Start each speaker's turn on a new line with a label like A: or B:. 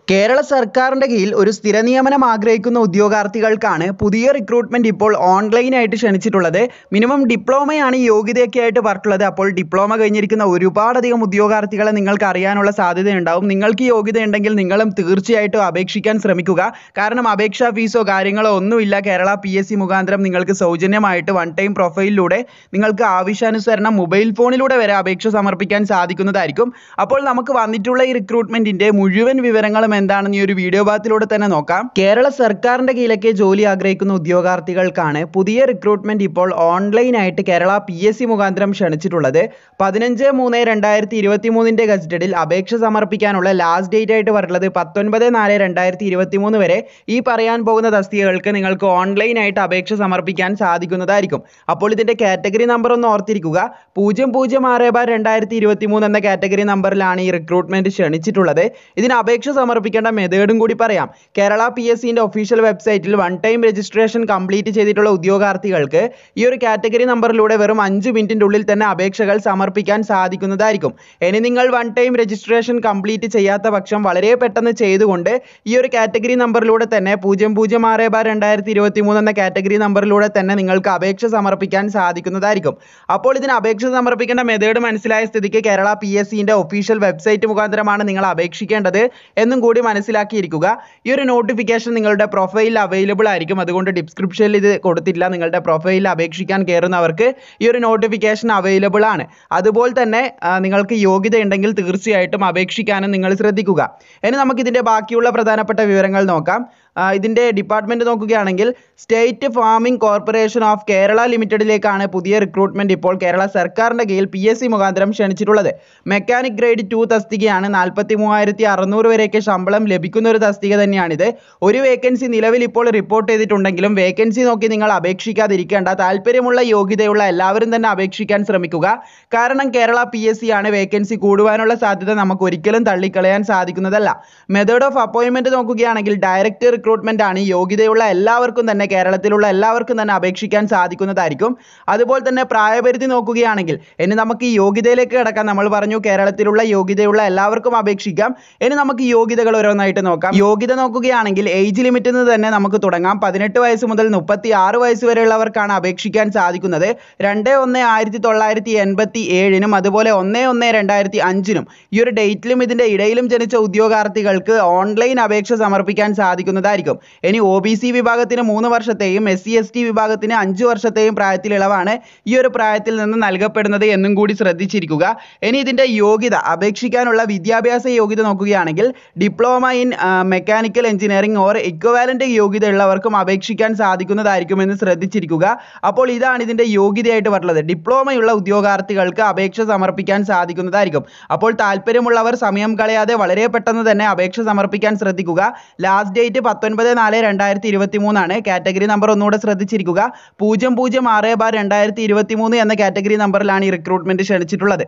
A: കേരള സർക്കാരിൻ്റെ കീഴിൽ ഒരു സ്ഥിര നിയമനം ആഗ്രഹിക്കുന്ന ഉദ്യോഗാർത്ഥികൾക്കാണ് പുതിയ റിക്രൂട്ട്മെൻറ്റ് ഇപ്പോൾ ഓൺലൈനായിട്ട് ക്ഷണിച്ചിട്ടുള്ളത് മിനിമം ഡിപ്ലോമയാണ് ഈ യോഗ്യതയൊക്കെ ആയിട്ട് പറഞ്ഞിട്ടുള്ളത് അപ്പോൾ ഡിപ്ലോമ കഴിഞ്ഞിരിക്കുന്ന ഒരുപാടധികം ഉദ്യോഗാർത്ഥികളെ നിങ്ങൾക്ക് അറിയാനുള്ള സാധ്യതയുണ്ടാവും നിങ്ങൾക്ക് ഈ യോഗ്യത ഉണ്ടെങ്കിൽ നിങ്ങളും തീർച്ചയായിട്ടും അപേക്ഷിക്കാൻ ശ്രമിക്കുക കാരണം അപേക്ഷാ ഫീസോ കാര്യങ്ങളോ ഒന്നുമില്ല കേരള പി എസ് സി മുഖാന്തരം നിങ്ങൾക്ക് സൗജന്യമായിട്ട് വൺ ടൈം പ്രൊഫൈലിലൂടെ നിങ്ങൾക്ക് ആവശ്യാനുസരണം മൊബൈൽ ഫോണിലൂടെ വരെ അപേക്ഷ സമർപ്പിക്കാൻ സാധിക്കുന്നതായിരിക്കും അപ്പോൾ നമുക്ക് വന്നിട്ടുള്ള ഈ റിക്രൂട്ട്മെൻറ്റിൻ്റെ മുഴുവൻ വിവരങ്ങളും എന്താണെന്ന് ഈ ഒരു വീഡിയോ ഭാഗത്തിലൂടെ തന്നെ നോക്കാം കേരള സർക്കാരിൻ്റെ കീഴിലൊക്കെ ജോലി ആഗ്രഹിക്കുന്ന ഉദ്യോഗാർത്ഥികൾക്കാണ് പുതിയ റിക്രൂട്ട്മെൻറ്റ് ഇപ്പോൾ ഓൺലൈനായിട്ട് കേരള പി എസ് സി മുഖാന്തരം ക്ഷണിച്ചിട്ടുള്ളത് പതിനഞ്ച് മൂന്ന് രണ്ടായിരത്തി ഇരുപത്തി മൂന്നിൻ്റെ ഗസറ്റഡിൽ അപേക്ഷ സമർപ്പിക്കാനുള്ള ലാസ്റ്റ് ഡേറ്റ് ആയിട്ട് പറഞ്ഞിട്ടുള്ളത് പത്തൊൻപത് നാല് രണ്ടായിരത്തി ഇരുപത്തി മൂന്ന് വരെ ഈ പറയാൻ പോകുന്ന തസ്തികകൾക്ക് നിങ്ങൾക്ക് ഓൺലൈനായിട്ട് അപേക്ഷ സമർപ്പിക്കാൻ സാധിക്കുന്നതായിരിക്കും അപ്പോൾ ഇതിൻ്റെ കാറ്റഗറി നമ്പർ ഒന്ന് ഓർത്തിരിക്കുക പൂജ്യം പൂജ്യം ആറ് ബാർ രണ്ടായിരത്തി ഇരുപത്തി മൂന്ന് എന്ന കാറ്റഗറി നമ്പറിലാണ് ഈ റിക്രൂട്ട്മെൻറ്റ് ക്ഷണിച്ചിട്ടുള്ളത് ഇതിന് അപേക്ഷ സമർപ്പിക്കേണ്ട മെത്തേഡും കൂടി പറയാം കേരള പി എസ് സിൻ്റെ ഒഫീഷ്യൽ വെബ്സൈറ്റിൽ വൺ ടൈം രജിസ്ട്രേഷൻ കംപ്ലീറ്റ് ചെയ്തിട്ടുള്ള ഉദ്യോഗാർത്ഥികൾക്ക് ഈ ഒരു കാറ്റഗറി നമ്പറിലൂടെ വെറും അഞ്ച് മിനിറ്റിൻ്റെ ഉള്ളിൽ തന്നെ അപേക്ഷകൾ സമർപ്പിക്കാൻ സാധിക്കുന്നതായിരിക്കും ഇനി നിങ്ങൾ വൺ ടൈം രജിസ്ട്രേഷൻ കംപ്ലീറ്റ് ചെയ്യാത്ത പക്ഷം വളരെ പെട്ടെന്ന് ചെയ്തുകൊണ്ട് ഈ ഒരു കാറ്റഗറി നമ്പറിലൂടെ തന്നെ പൂജ്യം പൂജ്യം ആറ് ബാർ രണ്ടായിരത്തി ഇരുപത്തി മൂന്ന് എന്ന കാറ്റഗറി നമ്പറിലൂടെ തന്നെ നിങ്ങൾക്ക് അപേക്ഷ സമർപ്പിക്കാൻ സാധിക്കുന്നതായിരിക്കും അപ്പോൾ ഇതിന് അപേക്ഷ സമർപ്പിക്കേണ്ട മെത്തേഡ് മനസ്സിലായ സ്ഥിതിക്ക് കേരള പി എസ് സിൻ്റെ ഒഫീഷ്യൽ വെബ്സൈറ്റ് മുഖാന്തരമാണ് നിങ്ങൾ അപേക്ഷിക്കേണ്ടത് എന്നും കൂടി മനസ്സിലാക്കിയിരിക്കുക ഈ ഒരു നോട്ടിഫിക്കേഷൻ നിങ്ങളുടെ പ്രൊഫൈലിൽ അവൈലബിൾ ആയിരിക്കും അതുകൊണ്ട് ഡിസ്ക്രിപ്ഷനിൽ ഇത് കൊടുത്തില്ല നിങ്ങളുടെ പ്രൊഫൈലിൽ അപേക്ഷിക്കാൻ കയറുന്നവർക്ക് ഈ ഒരു നോട്ടിഫിക്കേഷൻ അവൈലബിൾ ആണ് അതുപോലെ തന്നെ ആ, നിങ്ങൾക്ക് യോഗ്യത ഉണ്ടെങ്കിൽ തീർച്ചയായിട്ടും അപേക്ഷിക്കാനും നിങ്ങൾ ശ്രദ്ധിക്കുക ഇനി നമുക്ക് ഇതിൻ്റെ ബാക്കിയുള്ള പ്രധാനപ്പെട്ട വിവരങ്ങൾ നോക്കാം ആ, ഇതിൻ്റെ ഡിപ്പാർട്ട്മെൻറ്റ് നോക്കുകയാണെങ്കിൽ state farming corporation of Kerala ലിമിറ്റഡിലേക്കാണ് പുതിയ റിക്രൂട്ട്മെൻറ്റ് ഇപ്പോൾ കേരള സർക്കാരിൻ്റെ കീഴിൽ പി എസ് സി മുഖാന്തരം ക്ഷണിച്ചിട്ടുള്ളത് മെക്കാനിക് ഗ്രേഡ് ടു തസ്തികയാണ് നാൽപ്പത്തി മൂവായിരത്തി അറുന്നൂറ് വരെയൊക്കെ ശമ്പളം ലഭിക്കുന്ന ഒരു തസ്തിക തന്നെയാണിത് ഒരു വേക്കൻസി നിലവിൽ ഇപ്പോൾ റിപ്പോർട്ട് ചെയ്തിട്ടുണ്ടെങ്കിലും വേക്കൻസി നോക്കി നിങ്ങൾ അപേക്ഷിക്കാതിരിക്കേണ്ട താല്പര്യമുള്ള യോഗ്യതയുള്ള എല്ലാവരും തന്നെ അപേക്ഷിക്കാൻ ശ്രമിക്കുക കാരണം കേരള പി എസ് സി ആണ് വേക്കൻസി കൂടുവാനുള്ള സാധ്യത നമുക്ക് ഒരിക്കലും തള്ളിക്കളയാൻ സാധിക്കുന്നതല്ല മെത്തേഡ് ഓഫ് അപ്പോയിൻമെൻറ്റ് നോക്കുകയാണെങ്കിൽ ഡയറക്റ്റ് റിക്രൂട്ട്മെൻ്റ് ആണ് യോഗ്യതയുള്ള എല്ലാവർക്കും തന്നെ കേരളത്തിലുള്ള എല്ലാവർക്കും തന്നെ അപേക്ഷിക്കാൻ സാധിക്കുന്നതായിരിക്കും അതുപോലെ തന്നെ പ്രായപരിധി നോക്കുകയാണെങ്കിൽ ഇനി നമുക്ക് ഈ യോഗ്യതയിലേക്ക് കിടക്കാം നമ്മൾ പറഞ്ഞു കേരളത്തിലുള്ള യോഗ്യതയുള്ള എല്ലാവർക്കും അപേക്ഷിക്കാം ഇനി നമുക്ക് ഈ യോഗ്യതകൾ ഓരോന്നായിട്ട് നോക്കാം യോഗ്യത നോക്കുകയാണെങ്കിൽ ഏജ് ലിമിറ്റിൽ നിന്ന് തന്നെ നമുക്ക് തുടങ്ങാം പതിനെട്ട് വയസ്സ് മുതൽ മുപ്പത്തി ആറ് വയസ്സ് വരെയുള്ളവർക്കാണ് അപേക്ഷിക്കാൻ സാധിക്കുന്നത് രണ്ട് ഒന്ന് ആയിരത്തി തൊള്ളായിരത്തി എൺപത്തി ഏഴിനും അതുപോലെ ഒന്ന് ഒന്ന് രണ്ടായിരത്തി അഞ്ചിനും ഈ ഒരു ഡേറ്റിലും ഇതിൻ്റെ ഇടയിലും ജനിച്ച ഉദ്യോഗാർത്ഥികൾക്ക് ഓൺലൈൻ അപേക്ഷ സമർപ്പിക്കാൻ സാധിക്കുന്നതായിരിക്കും ഇനി ഒ ബി സി വിഭാഗത്തിന് മൂന്ന് വർഷത്തെയും എസ് സി എസ് ടി വിഭാഗത്തിന് അഞ്ച് വർഷത്തെയും പ്രായത്തിൽ ഇളവാണ് ഈ ഒരു പ്രായത്തിൽ നിന്ന് നൽകപ്പെടുന്നത് എന്നും കൂടി ശ്രദ്ധിച്ചിരിക്കുക ഇനി ഇതിൻ്റെ യോഗ്യത അപേക്ഷിക്കാനുള്ള വിദ്യാഭ്യാസ യോഗ്യത നോക്കുകയാണെങ്കിൽ diploma in mechanical engineering or equivalent യോഗ്യത ഉള്ളവർക്കും അപേക്ഷിക്കാൻ സാധിക്കുന്നതായിരിക്കുമെന്ന് ശ്രദ്ധിച്ചിരിക്കുക അപ്പോൾ ഇതാണ് ഇതിൻ്റെ യോഗ്യതയായിട്ട് പറഞ്ഞത് ഡിപ്ലോമയുള്ള ഉദ്യോഗാർത്ഥികൾക്ക് അപേക്ഷ സമർപ്പിക്കാൻ സാധിക്കുന്നതായിരിക്കും അപ്പോൾ താല്പര്യമുള്ളവർ സമയം കളയാതെ വളരെ പെട്ടെന്ന് തന്നെ അപേക്ഷ സമർപ്പിക്കാൻ ശ്രദ്ധിക്കുക ലാസ്റ്റ് ഡേറ്റ് പത്തൊൻപത് നാല് രണ്ടായിരത്തി ഇരുപത്തി മൂന്നാണ് കാറ്റഗറി നമ്പർ ഒന്നുകൂടെ ശ്രദ്ധിച്ചിരിക്കുക പൂജ്യം പൂജ്യം ആറ് ബാർ രണ്ടായിരത്തി ഇരുപത്തി മൂന്ന് എന്ന കാറ്റഗറി നമ്പറിലാണ് ഈ റിക്രൂട്ട്മെൻറ്റ് ക്ഷണിച്ചിട്ടുള്ളത്